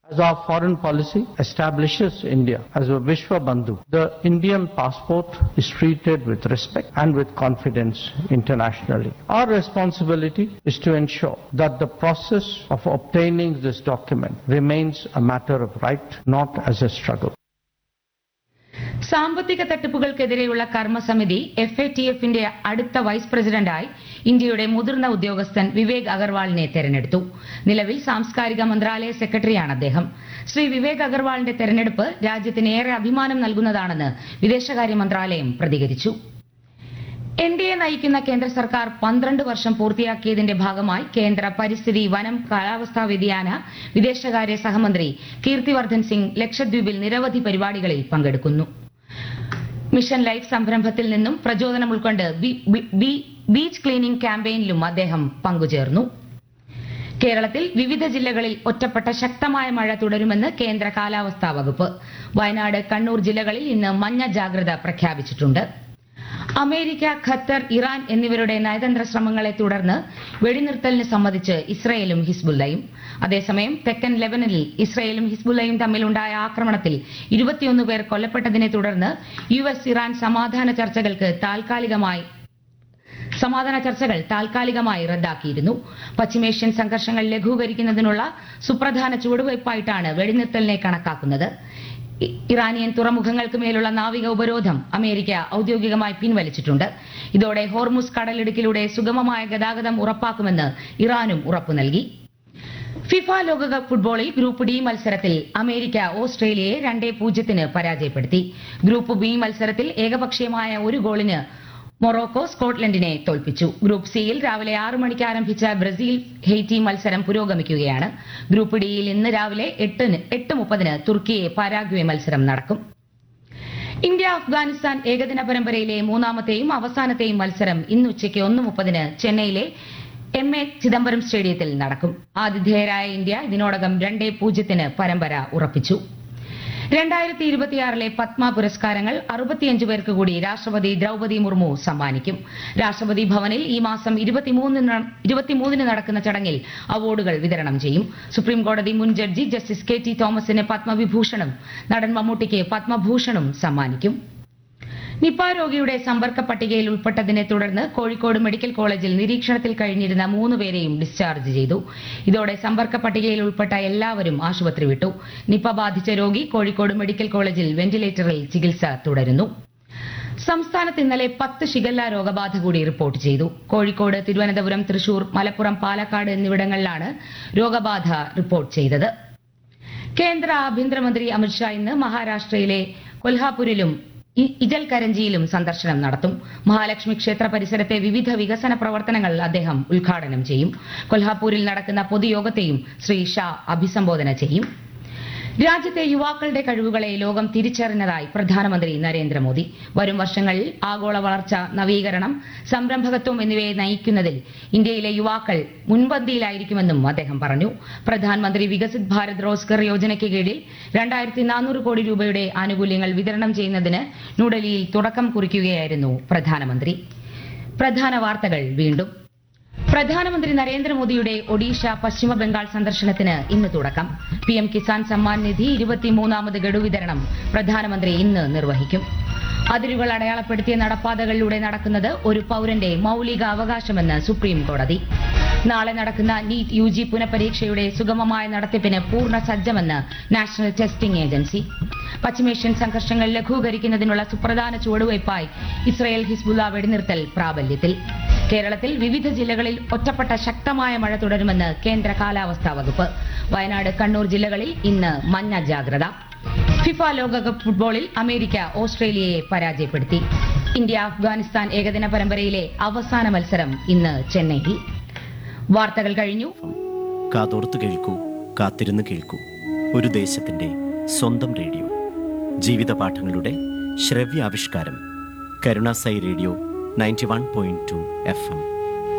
As our foreign policy establishes India as a Vishwa Bandhu, the Indian passport is treated with respect and with confidence internationally. Our responsibility is to ensure that the process of obtaining this document remains a matter of right, not as a struggle. സാമ്പത്തിക തട്ടിപ്പുകൾക്കെതിരെയുള്ള കർമ്മസമിതി F A T എഫിന്റെ അടുത്ത vice പ്രസിഡന്റായി ഇന്ത്യയുടെ മുതിർന്ന ഉദ്യോഗസ്ഥൻ വിവേക് അഗർവാളിനെ തെരഞ്ഞെടുത്തു നിലവിൽ സാംസ്കാരിക മന്ത്രാലയ സെക്രട്ടറിയാണ് അദ്ദേഹം ശ്രീ വിവേക് അഗർവാളിന്റെ തെരഞ്ഞെടുപ്പ് രാജ്യത്തിന് ഏറെ അഭിമാനം നൽകുന്നതാണെന്ന് വിദേശകാര്യ മന്ത്രാലയം പ്രതികരിച്ചു എൻ ഡി എ നയിക്കുന്ന കേന്ദ്ര സർക്കാർ പന്ത്രണ്ട് വർഷം പൂർത്തിയാക്കിയതിന്റെ ഭാഗമായി കേന്ദ്ര പരിസ്ഥിതി വനം കാലാവസ്ഥാ വ്യതിയാന വിദേശകാര്യ സഹമന്ത്രി കീർത്തിവർദ്ധൻ സിംഗ് ലക്ഷദ്വീപിൽ നിരവധി പരിപാടികളിൽ പങ്കെടുക്കുന്നു മിഷൻ ലൈഫ് സംരംഭത്തിൽ നിന്നും പ്രചോദനം ഉൾക്കൊണ്ട് ബി- ബി- ബി- ബീച്ച് ക്ലീനിംഗ് ക്യാമ്പയിനിലും അദ്ദേഹം പങ്കുചേർന്നു കേരളത്തിൽ വിവിധ ജില്ലകളിൽ ഒറ്റപ്പെട്ട ശക്തമായ മഴ തുടരുമെന്ന് കേന്ദ്ര കാലാവസ്ഥാ വകുപ്പ് വയനാട് കണ്ണൂർ ജില്ലകളിൽ ഇന്ന് മഞ്ഞ ജാഗ്രത പ്രഖ്യാപിച്ചിട്ടുണ്ട് അമേരിക്ക ഖത്തർ ഇറാൻ എന്നിവരുടെ നയതന്ത്ര ശ്രമങ്ങളെ തുടർന്ന് വെടിനിർത്തലിന് സമ്മതിച്ച് ഇസ്രയേലും ഹിസ്ബുല്ലയും അതേസമയം തെക്കൻ ലെബനനിൽ ഇസ്രയേലും ഹിസ്ബുല്ലയും തമ്മിലുണ്ടായ ആക്രമണത്തിൽ ഇരുപത്തിയൊന്ന് പേർ കൊല്ലപ്പെട്ടതിനെ തുടർന്ന് യു എസ് ഇറാൻ സമാധാന ചർച്ചകൾക്ക് താൽക്കാലികമായി സമാധാന ചർച്ചകൾ താൽക്കാലികമായി റദ്ദാക്കിയിരുന്നു പശ്ചിമേഷ്യൻ സംഘർഷങ്ങൾ ലഘൂകരിക്കുന്നതിനുള്ള സുപ്രധാന ചുവടുവയ്പായിട്ടാണ് വെടിനിർത്തലിനെ കണക്കാക്കുന്നത് ഇ- ഇറാനിയൻ തുറമുഖങ്ങൾക്ക് മേലുള്ള നാവിക ഉപരോധം അമേരിക്ക ഔദ്യോഗികമായി പിൻവലിച്ചിട്ടുണ്ട് ഇതോടെ ഹോർമുസ് കടലിടുക്കിലൂടെ സുഗമമായ ഗതാഗതം ഉറപ്പാക്കുമെന്ന് ഇറാനും ഉറപ്പു നൽകി ഫിഫ ലോകകപ്പ് ഫുട്ബോളിൽ ഗ്രൂപ്പ് ഡി മത്സരത്തിൽ അമേരിക്ക ഓസ്ട്രേലിയയെ രണ്ടേ പൂജ്യത്തിന് പരാജയപ്പെടുത്തി ഗ്രൂപ്പ് ബി മത്സരത്തിൽ ഏകപക്ഷീയമായ ഒരു ഗോളിന് മൊറോക്കോ സ്കോട്ട്ലൻഡിനെ തോൽപ്പിച്ചു ഗ്രൂപ്പ് സിയിൽ രാവിലെ ആറ് മണിക്ക് ആരംഭിച്ച ബ്രസീൽ ഹെയ്റ്റി മത്സരം പുരോഗമിക്കുകയാണ് ഗ്രൂപ്പ് ഡിയിൽ ഇന്ന് രാവിലെ എട്ടിന് എട്ട് മുപ്പതിന് തുർക്കിയെ പാരാഗ്വേ മത്സരം നടക്കും ഇന്ത്യ അഫ്ഗാനിസ്ഥാൻ ഏകദിന പരമ്പരയിലെ മൂന്നാമത്തെയും അവസാനത്തെയും മത്സരം ഇന്ന് ഉച്ചയ്ക്ക് ഒന്ന് മുപ്പതിന് ചെന്നൈയിലെ എം എ ചിദംബരം സ്റ്റേഡിയത്തിൽ നടക്കും ആതിഥേയരായ ഇന്ത്യ ഇതിനോടകം രണ്ടേ പൂജ്യത്തിന് പരമ്പര ഉറപ്പിച്ചു രണ്ടായിരത്തി ഇരുപത്തിയാറിലെ പത്മ പുരസ്കാരങ്ങൾ അറുപത്തിയഞ്ച് പേർക്ക് കൂടി രാഷ്ട്രപതി ദ്രൗപദി മുർമു സമ്മാനിക്കും രാഷ്ട്രപതി ഭവനിൽ ഈ മാസം ഇരുപത്തിമൂന്നിന് ഇരുപത്തിമൂന്നിന് നടക്കുന്ന ചടങ്ങിൽ അവാർഡുകൾ വിതരണം ചെയ്യും സുപ്രീം കോടതി മുൻ ജഡ്ജി ജസ്റ്റിസ് കെ ടി തോമസിന് പത്മവിഭൂഷണും നടൻ മമ്മൂട്ടിക്ക് പത്മഭൂഷണും സമ്മാനിക്കും നിപ രോഗിയുടെ സമ്പർക്ക പട്ടികയിൽ ഉൾപ്പെട്ടതിനെ തുടർന്ന് കോഴിക്കോട് മെഡിക്കൽ കോളേജിൽ നിരീക്ഷണത്തിൽ കഴിഞ്ഞിരുന്ന മൂന്ന് പേരെയും ഡിസ്ചാർജ് ചെയ്തു ഇതോടെ സമ്പർക്ക പട്ടികയിൽ ഉൾപ്പെട്ട എല്ലാവരും ആശുപത്രി വിട്ടു നിപ ബാധിച്ച രോഗി കോഴിക്കോട് മെഡിക്കൽ കോളേജിൽ വെന്റിലേറ്ററിൽ ചികിത്സ തുടരുന്നു സംസ്ഥാനത്ത് ഇന്നലെ പത്ത് ഷിഗല്ല രോഗബാധ കൂടി റിപ്പോർട്ട് ചെയ്തു കോഴിക്കോട് തിരുവനന്തപുരം തൃശൂർ മലപ്പുറം പാലക്കാട് എന്നിവിടങ്ങളിലാണ് രോഗബാധ റിപ്പോർട്ട് ചെയ്തത് കേന്ദ്ര ആഭ്യന്തരമന്ത്രി അമിത്ഷാ ഇന്ന് മഹാരാഷ്ട്രയിലെ കൊൽഹാപൂരിലും ഇ- ഇജൽ കരഞ്ചിയിലും സന്ദർശനം നടത്തും മഹാലക്ഷ്മി ക്ഷേത്ര പരിസരത്തെ വിവിധ വികസന പ്രവർത്തനങ്ങൾ അദ്ദേഹം ഉദ്ഘാടനം ചെയ്യും കൊൽഹാപൂരിൽ നടക്കുന്ന പൊതുയോഗത്തെയും ശ്രീ ഷാ അഭിസംബോധന ചെയ്യും രാജ്യത്തെ യുവാക്കളുടെ കഴിവുകളെ ലോകം തിരിച്ചറിഞ്ഞതായി പ്രധാനമന്ത്രി നരേന്ദ്രമോദി വരും വർഷങ്ങളിൽ ആഗോള വളർച്ച നവീകരണം സംരംഭകത്വം എന്നിവയെ നയിക്കുന്നതിൽ ഇന്ത്യയിലെ യുവാക്കൾ മുൻപന്തിയിലായിരിക്കുമെന്നും അദ്ദേഹം പറഞ്ഞു പ്രധാനമന്ത്രി വികസിത് ഭാരത് റോസ്ഗർ യോജനയ്ക്ക് കീഴിൽ രണ്ടായിരത്തി നാനൂറ് കോടി രൂപയുടെ ആനുകൂല്യങ്ങൾ വിതരണം ചെയ്യുന്നതിന് ന്യൂഡൽഹിയിൽ തുടക്കം കുറിക്കുകയായിരുന്നു പ്രധാനമന്ത്രി പ്രധാന വാർത്തകൾ വീണ്ടും പ്രധാനമന്ത്രി നരേന്ദ്രമോദിയുടെ ഒഡീഷ പശ്ചിമ ബംഗാൾ സന്ദർശനത്തിന് ഇന്ന് തുടക്കം പി എം കിസാൻ സമ്മാൻ നിധി ഇരുപത്തിമൂന്നാമത് ഗഡു വിതരണം പ്രധാനമന്ത്രി ഇന്ന് നിർവഹിക്കും അതിരുകൾ അടയാളപ്പെടുത്തിയ നടപ്പാതകളിലൂടെ നടക്കുന്നത് ഒരു പൌരന്റെ മൌലിക അവകാശമെന്ന് സുപ്രീം കോടതി നാളെ നടക്കുന്ന നീറ്റ് യു ജി പുനഃപരീക്ഷയുടെ സുഗമമായ നടത്തിപ്പിന് പൂർണ്ണ സജ്ജമെന്ന് നാഷണൽ ടെസ്റ്റിംഗ് ഏജൻസി പശ്ചിമേഷ്യൻ സംഘർഷങ്ങൾ ലഘൂകരിക്കുന്നതിനുള്ള സുപ്രധാന ചുവടുവയ്പായി ഇസ്രയേൽ ഹിസ്ബുള്ള വെടിനിർത്തൽ പ്രാബല്യത്തിൽ കേരളത്തിൽ വിവിധ ജില്ലകളിൽ ഒറ്റപ്പെട്ട ശക്തമായ മഴ തുടരുമെന്ന് കേന്ദ്ര കാലാവസ്ഥാ വകുപ്പ് വയനാട് കണ്ണൂർ ജില്ലകളിൽ ഇന്ന് മഞ്ഞ ജാഗ്രത ഫിഫ ലോകകപ്പ് ഫുട്ബോളിൽ അമേരിക്ക ഓസ്ട്രേലിയയെ പരാജയപ്പെടുത്തി ഇന്ത്യ അഫ്ഗാനിസ്ഥാൻ ഏകദിന പരമ്പരയിലെ അവസാന മത്സരം ഇന്ന് ചെന്നൈയിൽ വാർത്തകൾ കഴിഞ്ഞു കാതോർത്ത് കേൾക്കൂ കാത്തിരുന്ന് കേൾക്കൂ ഒരു ദേശത്തിന്റെ സ്വന്തം റേഡിയോ ജീവിത പാഠങ്ങളുടെ ശ്രവ്യാവിഷ്കാരം കരുണാസൈ radio ninety one point two F M